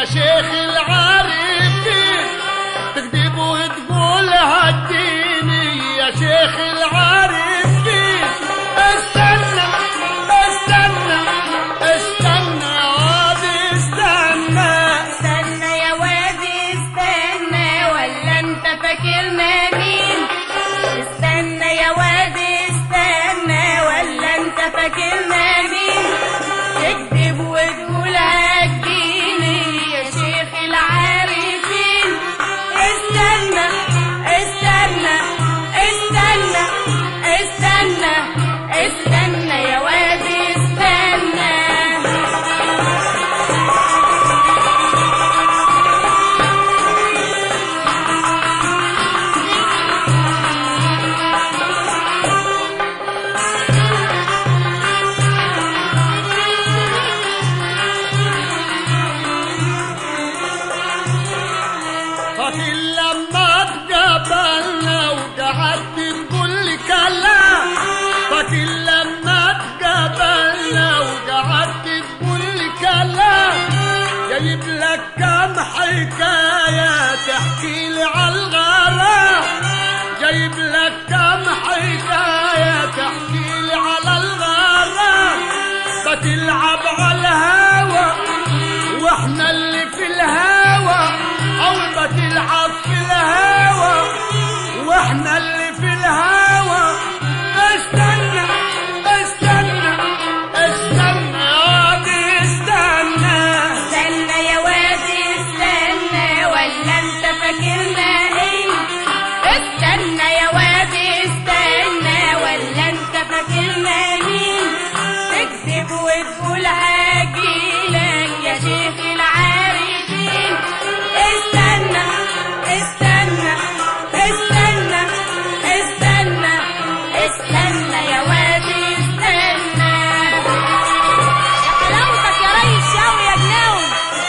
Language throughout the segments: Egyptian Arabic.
يا شيخ العارفين تكذب وتقول هديني يا شيخ العارفين استنى استنى استنى وادي استنى استنى يا وادي استنى ولا انت فاكرنا مين استنى يا وادي استنى ولا انت فاكرنا مين تكذب وتقول هتجيني يا شيخ العارفين استنى استنى استنى استنى استنى يا وادي استنى فاكر لما تقابلنا وقعدت تقول لي كلام فاكر لما تقابلنا وقعدت تقول لي كلام جايب لك كم حكاية تحكي لي على الغرام جايب لك كم حكاية تحكي لي على الغرام بتلعب على الهوى واحنا اللي في الهوى او بتلعب في الهوى واحنا اللي في الهوى استنى استنى استنى يا وادي استنى استنى يا وادي استنى ولا انت فاكرنا ايه استنى يا وادي استنى ولا انت فاكرنا مين تكذب وتقول هاجيلك يا شيخ العارفين استنى استنى استنى استنى استنى يا وادي استنى يا حلاوتك يا ريس شاوي يا جناوي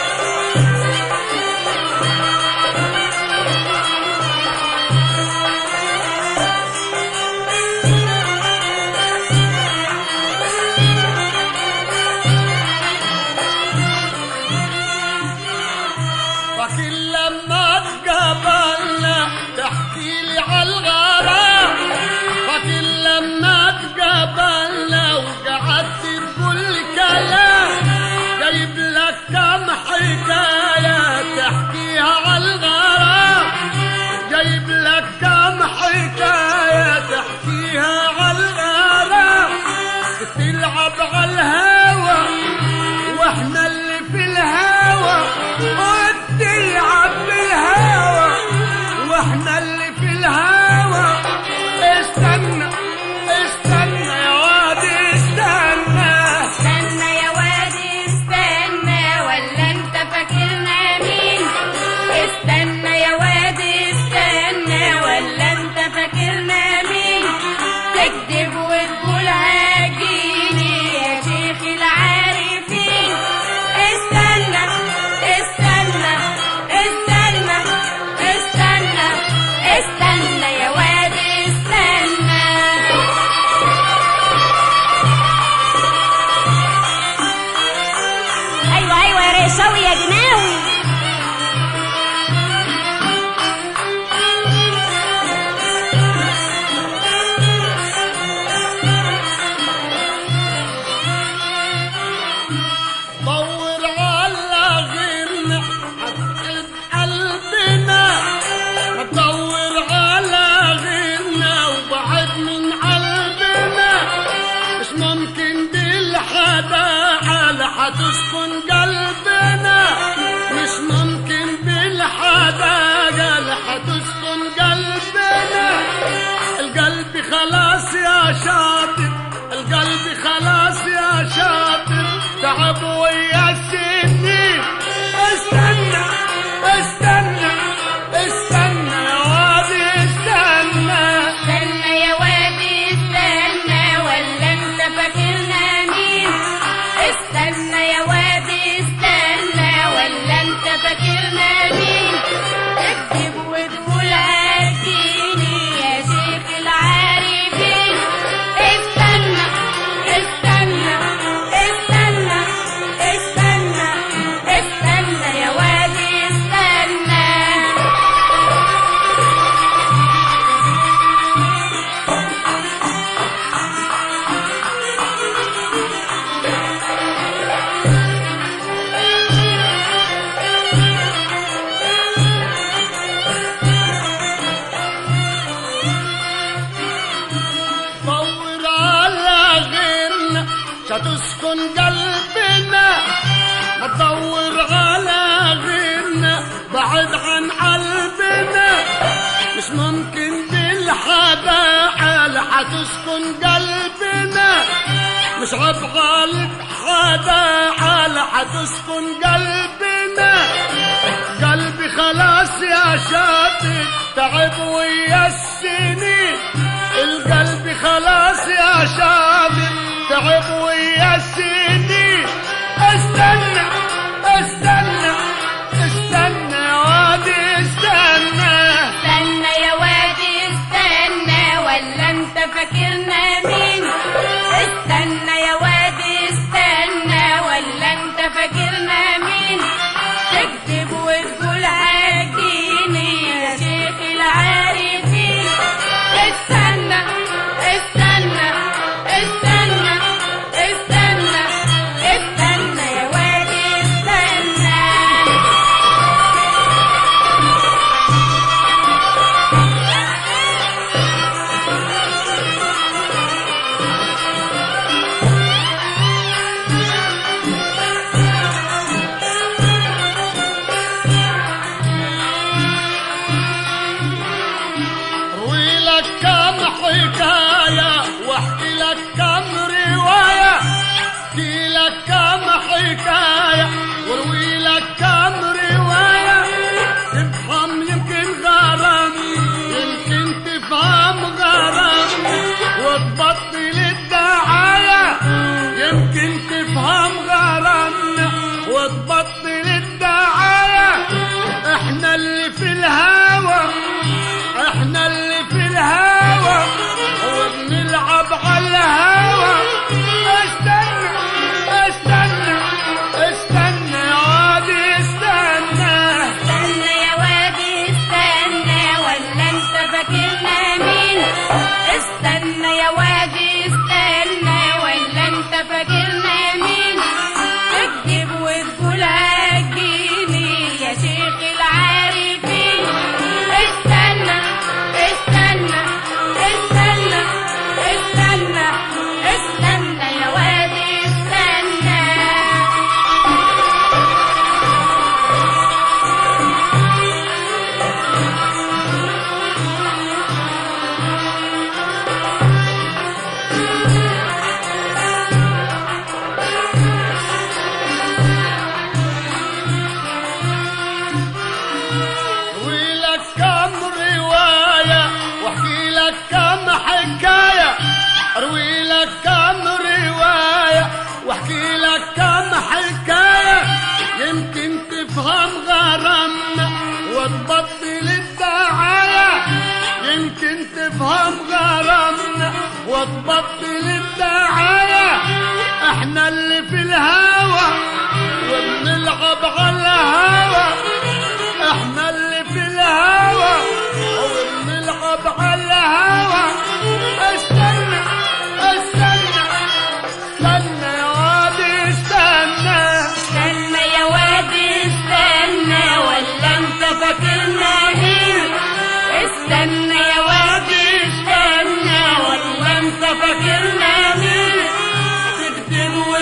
فاكر لما تقابلنا تحكي لي على الغرام فاكر لما تقابلنا وقعدت تقول لي كلام جايب لك كم حكاية تحكيها على الغرام جايب لك كم حكاية تحكيها على الغرام تلعب على الهوى واحنا اللي في الهوى وتلعب بالهوى واحنا اللي في الهوى استنى استنى يا وادي استنى استنى يا وادي استنى ولا انت فاكرنا مين استنى يا وادي استنى ولا انت فاكرنا مين تكذب وتقول هاجيني يا شيخ العارفين استنى استنى استنى استنى استنى يا وادي استنى ايوه ايوه يا ريشاوي يا جناوي دور على غيرنا حتحب قلبنا دور على غيرنا وبعد من قلبنا مش ممكن دي الحدا حتسكن قلبنا مش ممكن بالحدا حتسكن قلبنا القلب خلاص يا شاطر القلب خلاص يا شاطر تعب ويا السنين استنى استنى استنى يا وادي استنى استنى يا وادي استنى ولا انت فاكرنا مين استنى يا وادي استنى ولا انت فاكرنا مين اكتب وتقول هاتيني يا شيخ العارفين استنى استنى استنى استنى ستسكن قلبنا ما تدور على غيرنا بعد عن قلبنا مش ممكن بالحدا حال حتسكن قلبنا مش عب غالب حدا حال حتسكن قلبنا قلبي خلاص يا شاطئ تعب ويا السنين القلب خلاص يا شاطئ تعب ويا السنين استنى استنى استنى يا وادي استنى استنى يا وادي استنى ولا انت فاكرنا مين استنى يا وادي استنى ولا انت فاكرنا مين تكذب وتقول عاجيني يا شيخ العارفين استنى استنى استنى استنى استنى يا وادي استنى روي لك كم حكاية واحكي لك كم رواية احكي لك كم حكاية وروي لك كم رواية تفهم يمكن غرام يمكن تفهم غرام وتبطل الدعاية يمكن تفهم غرامنا وتبطل الدعاية احنا اللي في الهوى احنا اللي في الهوى وبنلعب على الهوى استنى استنى استنى يا وادي استنى استنى يا وادي استنى ولا انت فاكرنا مين استنى يا وادي استنى ولا انت فاكرنا مين تكذب وتقول هجيني يا شيخ العارفين استنى استنى استنى استنى استنى يا وادي استنى اروي لك كم رواية واحكي لك كم حكاية اروي لك كم رواية واحكي لك كم حكاية يمكن تفهم غرامنا وتبطل الدعاية يمكن تفهم غرامنا وتبطل الدعاية احنا اللي في الهوى وبنلعب على الهوى احنا اللي في الهوى وبنلعب على الهوى استنى استنى استنى يا وادي استنى استنى يا وادي استنى ولا انت فاكرنا مين استنى يا وادي استنى ولا انت فاكرنا مين تكذب